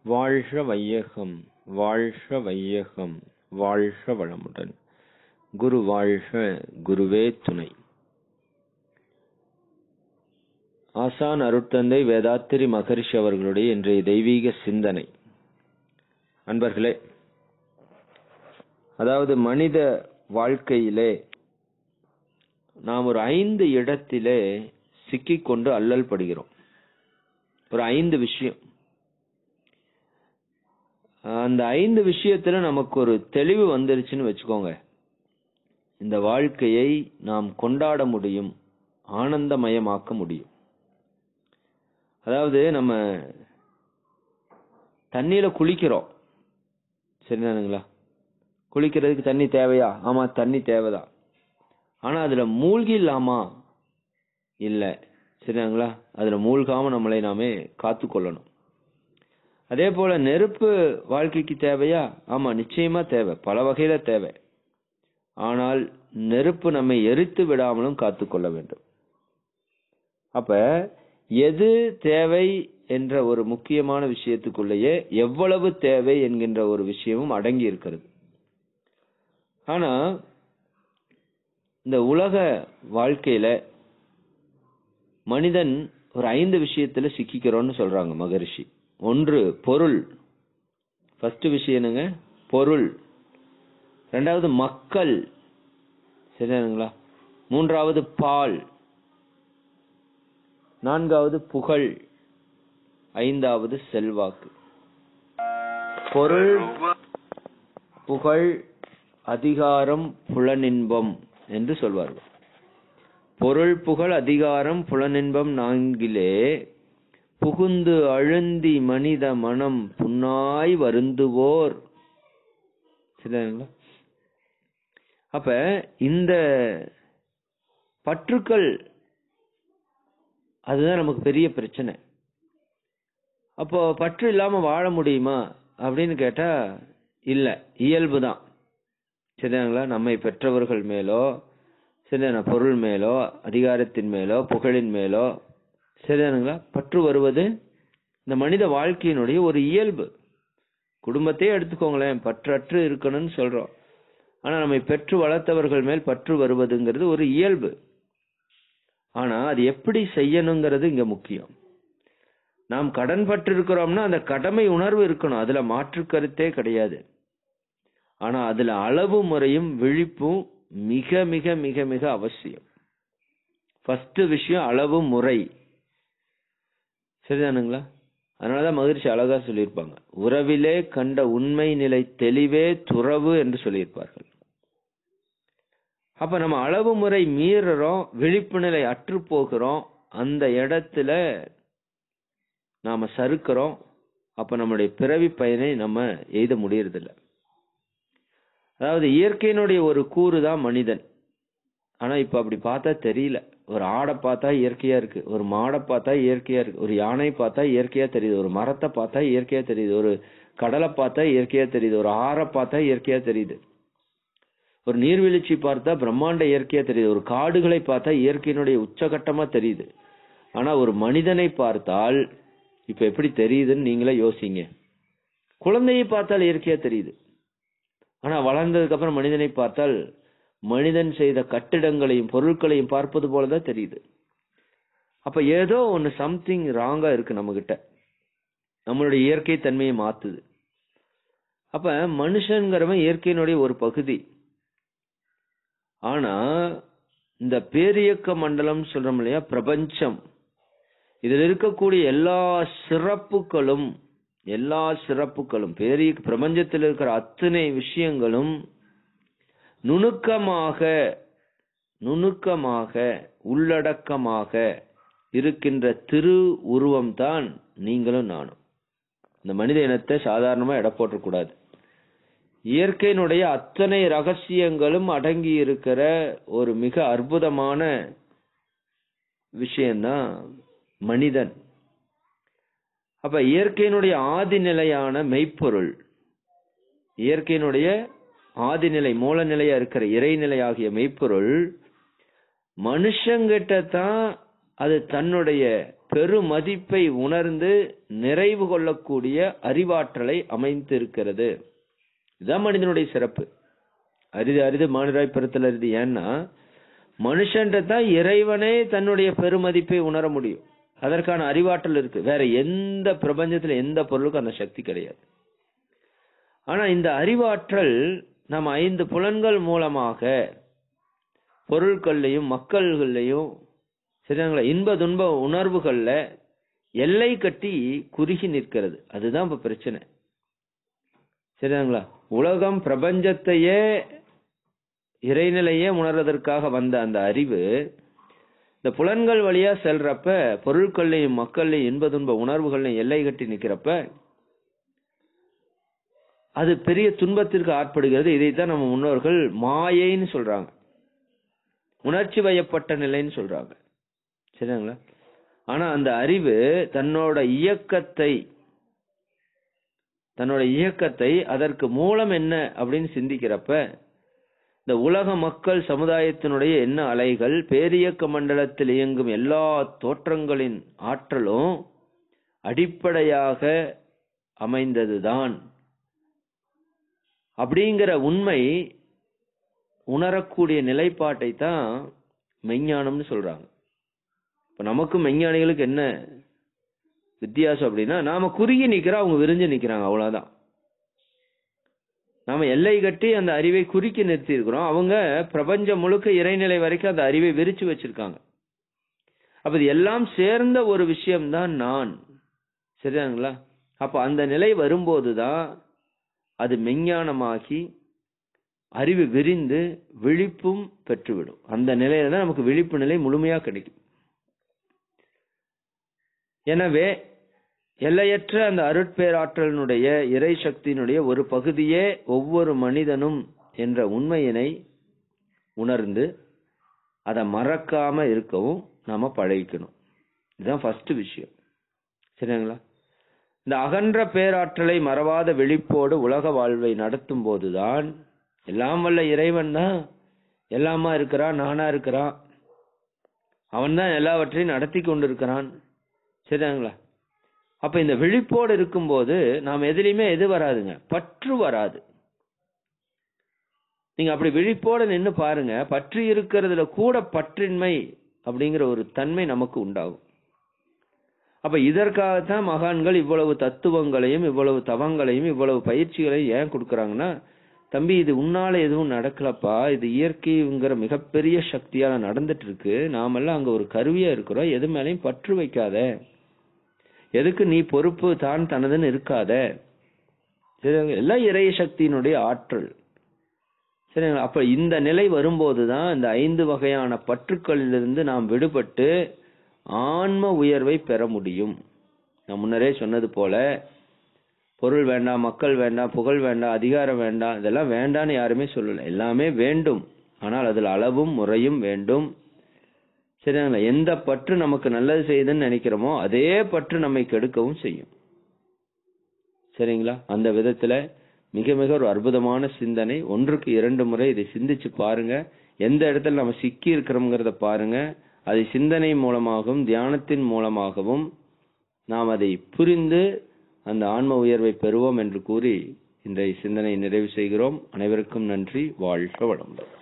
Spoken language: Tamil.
வாழ்க வையகம் வாழ்க வையகம் வாழ்க வளமுடன் குரு வாழ்க குருவே துணை ஆசான் அருட்தந்தை வேதாத்திரி மகரிஷி அவர்களுடைய இன்றைய தெய்வீக சிந்தனை அன்பர்களே அதாவது மனித வாழ்க்கையிலே நாம் ஒரு ஐந்து இடத்திலே சிக்கிக்கொண்டு அல்லல் படுகிறோம் ஒரு ஐந்து விஷயம் அந்த ஐந்து விஷயத்துல நமக்கு ஒரு தெளிவு வந்துருச்சுன்னு வச்சுக்கோங்க இந்த வாழ்க்கையை நாம் கொண்டாட முடியும் ஆனந்தமயமாக்க முடியும் அதாவது நம்ம தண்ணியில குளிக்கிறோம் சரிதானுங்களா குளிக்கிறதுக்கு தண்ணி தேவையா ஆமா தண்ணி தேவைதான் ஆனா அதுல மூழ்கி இல்லாமா இல்ல சரிங்களா அதுல மூழ்காம நம்மளை நாமே காத்து கொள்ளணும் அதே போல நெருப்பு வாழ்க்கைக்கு தேவையா ஆமா நிச்சயமா தேவை பல வகையில தேவை ஆனால் நெருப்பு நம்மை எரித்து விடாமலும் காத்து கொள்ள வேண்டும் அப்ப எது தேவை என்ற ஒரு முக்கியமான விஷயத்துக்குள்ளேயே எவ்வளவு தேவை என்கின்ற ஒரு விஷயமும் அடங்கி இருக்கிறது ஆனா இந்த உலக வாழ்க்கையில மனிதன் ஒரு ஐந்து விஷயத்துல சிக்கிக்கிறோம்னு சொல்றாங்க மகரிஷி ஒன்று பொருள் ஃபர்ஸ்ட் விஷயம் என்னங்க பொருள் ரெண்டாவது மக்கள் சரிதானுங்களா மூன்றாவது பால் நான்காவது புகழ் ஐந்தாவது செல்வாக்கு பொருள் புகழ் அதிகாரம் புலனின்பம் என்று சொல்வார்கள் பொருள் புகழ் அதிகாரம் புலனின்பம் நான்கிலே புகுந்து அழுந்தி மனித மனம் புண்ணாய் வருந்துவோர் சரிங்களா அப்ப இந்த பற்றுக்கள் அதுதான் நமக்கு பெரிய பிரச்சனை அப்போ பற்று இல்லாம வாழ முடியுமா அப்படின்னு கேட்டா இல்ல இயல்பு தான் சரிங்களா நம்மை பெற்றவர்கள் மேலோ சரிதான பொருள் மேலோ அதிகாரத்தின் மேலோ புகழின் மேலோ சரிதானுங்களா பற்று வருவது இந்த மனித வாழ்க்கையினுடைய ஒரு இயல்பு குடும்பத்தையே எடுத்துக்கோங்களேன் பற்றற்று இருக்கணும்னு சொல்றோம் ஆனா நம்மை பெற்று வளர்த்தவர்கள் மேல் பற்று வருவதுங்கிறது ஒரு இயல்பு ஆனா அது எப்படி செய்யணுங்கிறது இங்க முக்கியம் நாம் கடன் பற்று இருக்கிறோம்னா அந்த கடமை உணர்வு இருக்கணும் அதுல மாற்று கருத்தே கிடையாது ஆனா அதுல அளவு முறையும் விழிப்பும் மிக மிக மிக மிக அவசியம் ஃபர்ஸ்ட் விஷயம் அளவு முறை சரிதானுங்களா அதனாலதான் மகிழ்ச்சி அழகா சொல்லியிருப்பாங்க உறவிலே கண்ட உண்மை நிலை தெளிவே துறவு என்று சொல்லியிருப்பார்கள் அப்ப நம்ம அளவு முறை மீறுறோம் விழிப்பு நிலை அற்று போகிறோம் அந்த இடத்துல நாம சறுக்கிறோம் அப்ப நம்முடைய பிறவி பயனை நம்ம எய்த முடியறதில்ல அதாவது இயற்கையினுடைய ஒரு கூறு தான் மனிதன் ஆனா இப்ப அப்படி பார்த்தா தெரியல ஒரு ஆடை பார்த்தா இயற்கையா இருக்கு ஒரு மாடை பார்த்தா இயற்கையா இருக்கு ஒரு யானை பார்த்தா இயற்கையா தெரியுது ஒரு மரத்தை பார்த்தா இயற்கையா தெரியுது ஒரு கடலை பார்த்தா இயற்கையா தெரியுது ஒரு ஆறை பார்த்தா இயற்கையா தெரியுது ஒரு நீர்வீழ்ச்சி பார்த்தா பிரம்மாண்ட இயற்கையா தெரியுது ஒரு காடுகளை பார்த்தா இயற்கையினுடைய உச்சகட்டமா தெரியுது ஆனா ஒரு மனிதனை பார்த்தால் இப்ப எப்படி தெரியுதுன்னு நீங்களே யோசிங்க குழந்தையை பார்த்தால் இயற்கையா தெரியுது ஆனா வளர்ந்ததுக்கு அப்புறம் மனிதனை பார்த்தால் மனிதன் செய்த கட்டிடங்களையும் பொருட்களையும் பார்ப்பது போலதான் தெரியுது அப்ப ஏதோ ஒன்னு சம்திங் ராங்கா இருக்கு நம்ம கிட்ட நம்மளுடைய இயற்கை தன்மையை மாத்துது அப்ப மனுஷங்கிறவன் இயற்கையினுடைய ஒரு பகுதி ஆனா இந்த பேரியக்க மண்டலம் சொல்றோம் இல்லையா பிரபஞ்சம் இதுல இருக்கக்கூடிய எல்லா சிறப்புகளும் எல்லா சிறப்புகளும் பெரிய பிரபஞ்சத்தில் இருக்கிற அத்தனை விஷயங்களும் நுணுக்கமாக நுணுக்கமாக உள்ளடக்கமாக இருக்கின்ற திரு உருவம் தான் நீங்களும் நானும் இந்த மனித இனத்தை சாதாரணமா எடை போட்டக்கூடாது இயற்கையினுடைய அத்தனை ரகசியங்களும் அடங்கி இருக்கிற ஒரு மிக அற்புதமான விஷயம்தான் மனிதன் அப்ப இயற்கையினுடைய ஆதிநிலையான மெய்ப்பொருள் இயற்கையினுடைய ஆதிநிலை மூலநிலையா இருக்கிற இறைநிலை மெய்ப்பொருள் மனுஷங்கிட்ட தான் அது தன்னுடைய பெருமதிப்பை உணர்ந்து நிறைவு கொள்ளக்கூடிய அறிவாற்றலை அமைந்திருக்கிறது இதுதான் மனிதனுடைய சிறப்பு அரிது அரிது மானிடாய் பிறத்தல் அரிது ஏன்னா மனுஷன்ற தான் இறைவனே தன்னுடைய பெருமதிப்பை உணர முடியும் அதற்கான அறிவாற்றல் இருக்கு வேற எந்த பிரபஞ்சத்துல எந்த பொருளுக்கும் அந்த சக்தி கிடையாது ஆனா இந்த அறிவாற்றல் நம்ம ஐந்து புலன்கள் மூலமாக பொருட்கள்லையும் மக்கள்கள்லையும் சரிங்களா இன்ப துன்ப உணர்வுகள்ல எல்லை கட்டி குறுகி நிற்கிறது அதுதான் இப்ப பிரச்சனை சரிங்களா உலகம் பிரபஞ்சத்தையே இறைநிலையே உணர்வதற்காக வந்த அந்த அறிவு இந்த புலன்கள் வழியா செல்றப்ப பொருட்கள்லையும் மக்கள்லையும் இன்ப துன்ப உணர்வுகள்லையும் எல்லை கட்டி நிக்கிறப்ப அது பெரிய துன்பத்திற்கு ஆட்படுகிறது இதைத்தான் நம்ம முன்னோர்கள் மாயைன்னு சொல்றாங்க உணர்ச்சி வயப்பட்ட நிலைன்னு சொல்றாங்க சரிங்களா ஆனா அந்த அறிவு தன்னோட இயக்கத்தை தன்னோட இயக்கத்தை அதற்கு மூலம் என்ன அப்படின்னு சிந்திக்கிறப்ப இந்த உலக மக்கள் சமுதாயத்தினுடைய என்ன அலைகள் பேரியக்க மண்டலத்தில் இயங்கும் எல்லா தோற்றங்களின் ஆற்றலும் அடிப்படையாக அமைந்ததுதான் அப்படிங்கிற உண்மை உணரக்கூடிய நிலைப்பாட்டை தான் மெஞ்ஞானம்னு சொல்றாங்க இப்ப நமக்கும் மெஞ்ஞானிகளுக்கு என்ன வித்தியாசம் அப்படின்னா நாம குறுகி நிக்கிறோம் அவங்க விரிஞ்சு நிக்கிறாங்க அவ்வளவுதான் நாம எல்லை கட்டி அந்த அறிவை குறுக்கி நிறுத்தி இருக்கிறோம் அவங்க பிரபஞ்சம் முழுக்க இறைநிலை வரைக்கும் அந்த அறிவை விரிச்சு வச்சிருக்காங்க அப்ப இது எல்லாம் சேர்ந்த ஒரு விஷயம்தான் நான் சரிதாங்களா அப்ப அந்த நிலை வரும்போதுதான் அது மெஞ்ஞானமாகி அறிவு விரிந்து விழிப்பும் பெற்றுவிடும் அந்த நிலையில தான் நமக்கு விழிப்பு நிலை முழுமையா கிடைக்கும் எனவே எல்லையற்ற அந்த அருட்பேராற்றலினுடைய இறை சக்தியினுடைய ஒரு பகுதியே ஒவ்வொரு மனிதனும் என்ற உண்மையினை உணர்ந்து அதை மறக்காம இருக்கவும் நாம பழகிக்கணும் இதுதான் ஃபர்ஸ்ட் விஷயம் சரிங்களா இந்த அகன்ற பேராற்றலை மறவாத விழிப்போடு உலக வாழ்வை நடத்தும் போதுதான் எல்லாம் வல்ல இறைவன் தான் எல்லாமா இருக்கிறான் நானா இருக்கிறான் அவன் தான் எல்லாவற்றையும் நடத்தி கொண்டிருக்கிறான் சரிங்களா அப்ப இந்த விழிப்போடு இருக்கும்போது நாம் எதுலையுமே எது வராதுங்க பற்று வராது நீங்க அப்படி விழிப்போட நின்னு பாருங்க பற்று இருக்கிறதுல கூட பற்றின்மை அப்படிங்கிற ஒரு தன்மை நமக்கு உண்டாகும் அப்ப இதற்காகத்தான் மகான்கள் இவ்வளவு தத்துவங்களையும் இவ்வளவு தவங்களையும் இவ்வளவு பயிற்சிகளையும் ஏன் கொடுக்கறாங்கன்னா தம்பி இது உன்னால எதுவும் நடக்கலப்பா இது இயற்கைங்கிற மிகப்பெரிய சக்தியால நடந்துட்டு இருக்கு நாமெல்லாம் அங்க ஒரு கருவியா இருக்கிறோம் எது மேலையும் பற்று வைக்காத எதுக்கு நீ பொறுப்பு தான் தனதுன்னு இருக்காத சரி எல்லாம் இறைய சக்தியினுடைய ஆற்றல் சரிங்களா அப்ப இந்த நிலை வரும்போதுதான் இந்த ஐந்து வகையான பற்றுக்களிலிருந்து நாம் விடுபட்டு ஆன்ம உயர்வை பெற முடியும் நான் முன்னரே சொன்னது போல பொருள் வேண்டாம் மக்கள் வேண்டாம் புகழ் வேண்டாம் அதிகாரம் வேண்டாம் இதெல்லாம் வேண்டாம்னு யாருமே சொல்லல எல்லாமே வேண்டும் ஆனால் அதில் அளவும் முறையும் வேண்டும் சரிங்களா எந்த பற்று நமக்கு நல்லது செய்யுதுன்னு நினைக்கிறோமோ அதே பற்று நம்மை கெடுக்கவும் செய்யும் சரிங்களா அந்த விதத்துல மிக மிக ஒரு அற்புதமான சிந்தனை ஒன்றுக்கு இரண்டு முறை இதை சிந்திச்சு பாருங்க எந்த இடத்துல நம்ம சிக்கி இருக்கிறோம்ங்கிறத பாருங்க அதை சிந்தனை மூலமாகவும் தியானத்தின் மூலமாகவும் நாம் அதை புரிந்து அந்த ஆன்ம உயர்வை பெறுவோம் என்று கூறி இன்றைய சிந்தனை நிறைவு செய்கிறோம் அனைவருக்கும் நன்றி வாழ்க வளமுடன்